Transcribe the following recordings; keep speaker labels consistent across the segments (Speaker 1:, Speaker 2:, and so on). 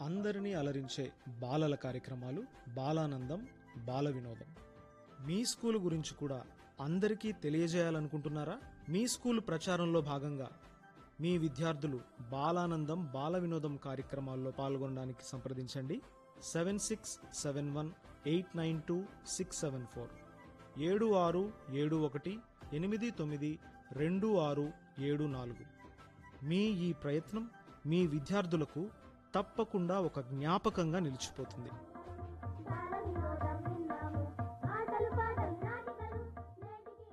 Speaker 1: అందరినీ అలరించే బాలల కార్యక్రమాలు బాలానందం బాల వినోదం మీ స్కూల్ గురించి కూడా అందరికీ తెలియజేయాలనుకుంటున్నారా మీ స్కూల్ ప్రచారంలో భాగంగా మీ విద్యార్థులు బాలానందం బాల వినోదం కార్యక్రమాల్లో పాల్గొనడానికి సంప్రదించండి seven six seven one eight nine two six seven four ఏడు ఆరు ఏడు ఒకటి ఎనిమిది తొమ్మిది రెండు ఆరు ఏడు నాలుగు మీ ఈ ప్రయత్నం మీ విద్యార్థులకు తప్పకుండా ఒక జ్ఞాపకంగా నిలిచిపోతుంది
Speaker 2: బాలవినోదం విన్నాము ఆటలు పాటలు నాటికలు నేటికి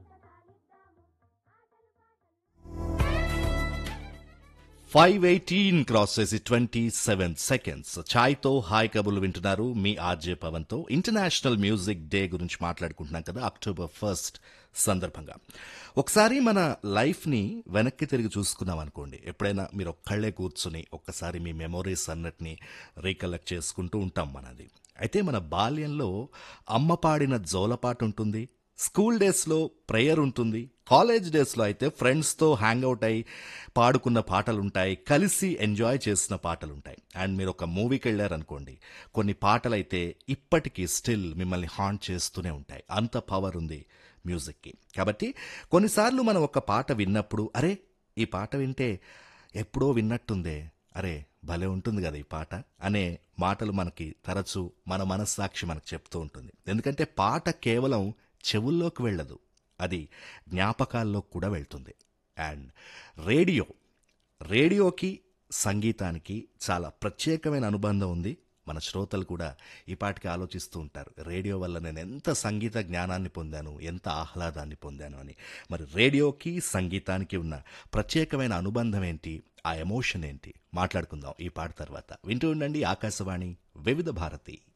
Speaker 2: కథ ఆటలు
Speaker 3: ఫైవ్ ఎయిటీన్ క్రాస్ చేసి ట్వంటీ సెవెన్ సెకండ్స్ ఛాయ్తో హాయ్ కబుర్లు వింటున్నారు మీ ఆర్జే పవన్తో ఇంటర్నేషనల్ మ్యూజిక్ డే గురించి మాట్లాడుకుంటున్నాం కదా అక్టోబర్ ఫస్ట్ సందర్భంగా ఒకసారి మన లైఫ్ని వెనక్కి తిరిగి చూసుకున్నాం అనుకోండి ఎప్పుడైనా మీరు ఒక్కళ్ళే కూర్చుని ఒక్కసారి మీ మెమొరీస్ అన్నటిని రీకలెక్ట్ చేసుకుంటూ ఉంటాం మనది అయితే మన బాల్యంలో అమ్మ పాడిన జోలపాట ఉంటుంది స్కూల్ డేస్లో ప్రేయర్ ఉంటుంది కాలేజ్ డేస్లో అయితే ఫ్రెండ్స్తో హ్యాంగ్ అవుట్ అయి పాడుకున్న పాటలు ఉంటాయి కలిసి ఎంజాయ్ చేసిన పాటలు ఉంటాయి అండ్ మీరు ఒక మూవీకి వెళ్ళారనుకోండి కొన్ని పాటలు అయితే ఇప్పటికీ స్టిల్ మిమ్మల్ని హాంట్ చేస్తూనే ఉంటాయి అంత పవర్ ఉంది మ్యూజిక్కి కాబట్టి కొన్నిసార్లు మనం ఒక పాట విన్నప్పుడు అరే ఈ పాట వింటే ఎప్పుడో విన్నట్టుందే అరే భలే ఉంటుంది కదా ఈ పాట అనే మాటలు మనకి తరచూ మన మనస్సాక్షి మనకు చెప్తూ ఉంటుంది ఎందుకంటే పాట కేవలం చెవుల్లోకి వెళ్ళదు అది జ్ఞాపకాల్లోకి కూడా వెళ్తుంది అండ్ రేడియో రేడియోకి సంగీతానికి చాలా ప్రత్యేకమైన అనుబంధం ఉంది మన శ్రోతలు కూడా ఈ పాటికి ఆలోచిస్తూ ఉంటారు రేడియో వల్ల నేను ఎంత సంగీత జ్ఞానాన్ని పొందాను ఎంత ఆహ్లాదాన్ని పొందాను అని మరి రేడియోకి సంగీతానికి ఉన్న ప్రత్యేకమైన అనుబంధం ఏంటి ఆ ఎమోషన్ ఏంటి మాట్లాడుకుందాం ఈ పాట తర్వాత వింటూ ఉండండి ఆకాశవాణి వివిధ భారతి